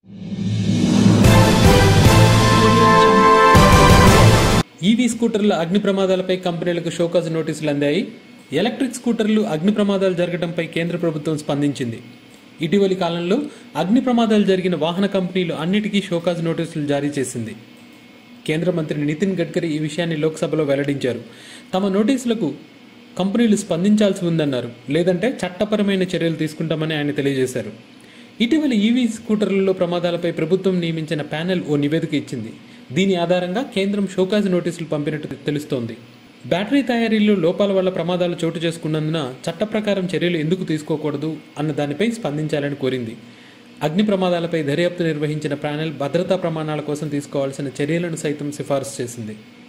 EV స్కూటర్ల అగ్ని ప్రమాదాలపై కంపెనీలకు show cause నోటీసులు అందాయి ఎలక్ట్రిక్ స్కూటర్లు అగ్ని ప్రమాదాలు జరగడంపై కేంద్ర ప్రభుత్వం స్పందించింది ఇటీవలి కాలంలో అగ్ని ప్రమాదాలు జరిగిన వాహన కంపెనీలు అన్నిటికీ షోకాజ్ నోటీసులు జారీ చేసింది కేంద్ర మంత్రి నితిన్ గడ్కరీ ఈ విషయాన్ని లోక్సభలో వెల్లడించారు తమ నోటీసులకు కంపెనీలు స్పందించాల్సి ఉందన్నారు లేదంటే చట్టపరమైన చర్యలు తీసుకుంటామని ఆయన తెలియజేశారు ఇటీవల ఈవీ స్కూటర్లలో ప్రమాదాలపై ప్రభుత్వం నియమించిన ప్యానెల్ ఓ నివేదిక ఇచ్చింది దీని ఆధారంగా కేంద్రం షోకాజ్ నోటీసులు పంపినట్టు తెలుస్తోంది బ్యాటరీ తయారీలో లోపాల వల్ల ప్రమాదాలు చోటు చేసుకున్నందున చట్ట ప్రకారం చర్యలు ఎందుకు తీసుకోకూడదు అన్న దానిపై స్పందించాలని కోరింది అగ్ని ప్రమాదాలపై దర్యాప్తు నిర్వహించిన ప్యానెల్ భద్రతా ప్రమాణాల కోసం తీసుకోవాల్సిన చర్యలను సైతం సిఫారసు చేసింది